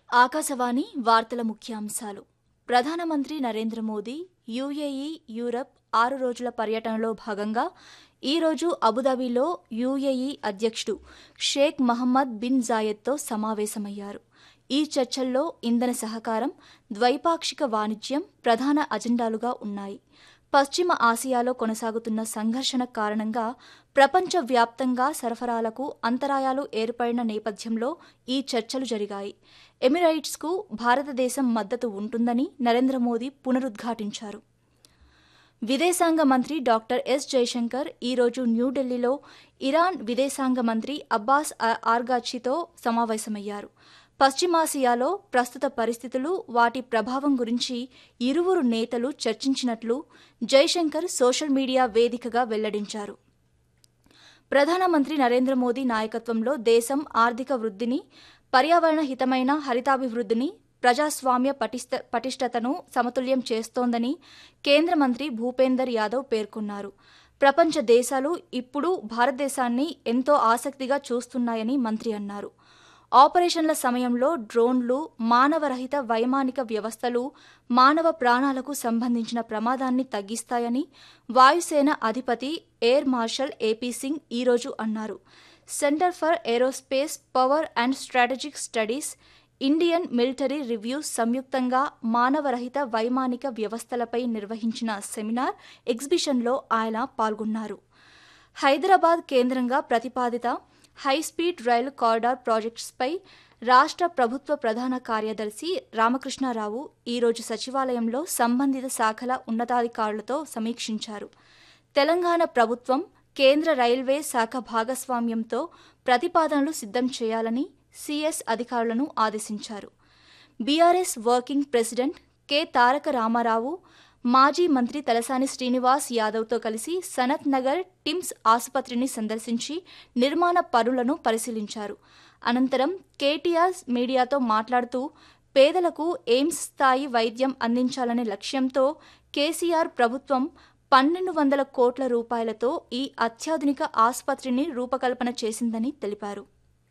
ఆకాశవాణి వార్తల ముఖ్యాంశాలు ప్రధానమంత్రి నరేంద్ర మోదీ యుఏఈ యూరప్ ఆరు రోజుల పర్యటనలో భాగంగా ఈరోజు అబుదాబిలో యుఏఈ అధ్యక్షుడు షేక్ మహమ్మద్ బిన్ జాయెద్తో సమావేశమయ్యారు ఈ చర్చల్లో ఇంధన సహకారం ద్వైపాక్షిక వాణిజ్యం ప్రధాన అజెండాలుగా ఉన్నాయి పశ్చిమ ఆసియాలో కొనసాగుతున్న సంఘర్షణ కారణంగా ప్రపంచవ్యాప్తంగా సరఫరాలకు అంతరాయాలు ఏర్పడిన నేపథ్యంలో ఈ చర్చలు జరిగాయి ఎమిరైట్స్కు భారతదేశం మద్దతు ఉంటుందని నరేంద్ర మోదీ పునరుద్ఘాటించారు విదేశాంగ మంత్రి డాక్టర్ ఎస్ జయశంకర్ ఈరోజు న్యూఢిల్లీలో ఇరాన్ విదేశాంగ మంత్రి అబ్బాస్ ఆర్గాచితో సమావేశమయ్యారు పశ్చిమాసియాలో ప్రస్తుత పరిస్థితులు వాటి ప్రభావం గురించి ఇరువురు నేతలు చర్చించినట్లు జైశంకర్ సోషల్ మీడియా వేదికగా వెల్లడించారు ప్రధానమంత్రి నరేంద్ర మోదీ నాయకత్వంలో దేశం ఆర్థిక వృద్ధిని పర్యావరణ హితమైన హరితాభివృద్ధిని ప్రజాస్వామ్య పటిష్ట పటిష్టతను సమతుల్యం చేస్తోందని కేంద్ర మంత్రి భూపేందర్ యాదవ్ పేర్కొన్నారు ప్రపంచ దేశాలు ఇప్పుడు భారతదేశాన్ని ఎంతో ఆసక్తిగా చూస్తున్నాయని మంత్రి అన్నారు ఆపరేషన్ల సమయంలో డ్రోన్లు మానవరహిత వైమానిక వ్యవస్థలు మానవ ప్రాణాలకు సంబంధించిన ప్రమాదాన్ని తగ్గిస్తాయని వాయుసేన అధిపతి ఎయిర్ మార్షల్ ఏపీ సింగ్ ఈరోజు అన్నారు centre for aerospace power and strategic studies Indian military reviews సంయుక్తంగా మానవరహిత వైమానిక వ్యవస్థలపై నిర్వహించిన సెమినార్ ఎగ్జిబిషన్లో ఆయన పాల్గొన్నారు హైదరాబాద్ కేంద్రంగా ప్రతిపాదిత హైస్పీడ్ రైలు కారిడార్ ప్రాజెక్ట్స్పై రాష్ట్ర ప్రభుత్వ ప్రధాన కార్యదర్శి రామకృష్ణారావు ఈరోజు సచివాలయంలో సంబంధిత శాఖల ఉన్నతాధికారులతో సమీక్షించారు తెలంగాణ ప్రభుత్వం కేంద్ర రైల్వే శాఖ భాగస్వామ్యంతో ప్రతిపాదనలు సిద్ధం చేయాలని సీఎస్ అధికారులను ఆదేశించారు BRS working president K Taraka Ramarao మాజీ మంత్రి తలసాని శ్రీనివాస్ యాదవ్తో కలిసి సనత్ నగర్ టిమ్స్ ఆసుపత్రిని సందర్శించి నిర్మాణ పనులను పరిశీలించారు అనంతరం కేటీఆర్ మీడియాతో మాట్లాడుతూ పేదలకు ఎయిమ్స్ స్థాయి వైద్యం అందించాలనే లక్ష్యంతో కేసీఆర్ ప్రభుత్వం పన్నెండు వందల కోట్ల రూపాయలతో ఈ అత్యాధునిక ఆసుపత్రిని రూపకల్పన చేసిందని తెలిపారు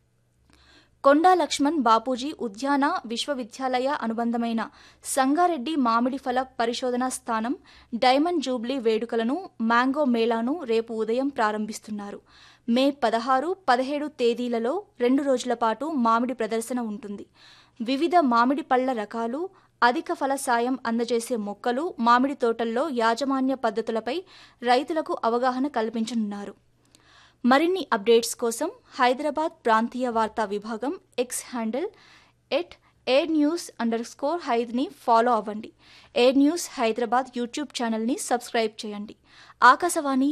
కొండా లక్ష్మణ్ బాపూజీ ఉద్యాన విశ్వవిద్యాలయ అనుబంధమైన సంగారెడ్డి మామిడి ఫల పరిశోధనా స్థానం డైమండ్ జూబ్లీ వేడుకలను మ్యాంగో మేళాను రేపు ఉదయం ప్రారంభిస్తున్నారు మే పదహారు పదిహేడు తేదీలలో రెండు రోజుల పాటు మామిడి ప్రదర్శన ఉంటుంది వివిధ మామిడి పళ్ల రకాలు అధిక ఫల సాయం అందజేసే మొక్కలు మామిడి తోటల్లో యాజమాన్య పద్ధతులపై రైతులకు అవగాహన కల్పించనున్నారు మరిన్ని అప్డేట్స్ కోసం హైదరాబాద్ ప్రాంతీయ వార్తా విభాగం X handle at air news underscore హైద్ని ఫాలో అవ్వండి ఎయిర్ న్యూస్ హైదరాబాద్ యూట్యూబ్ ఛానల్ని సబ్స్క్రైబ్ చేయండి ఆకాశవాణి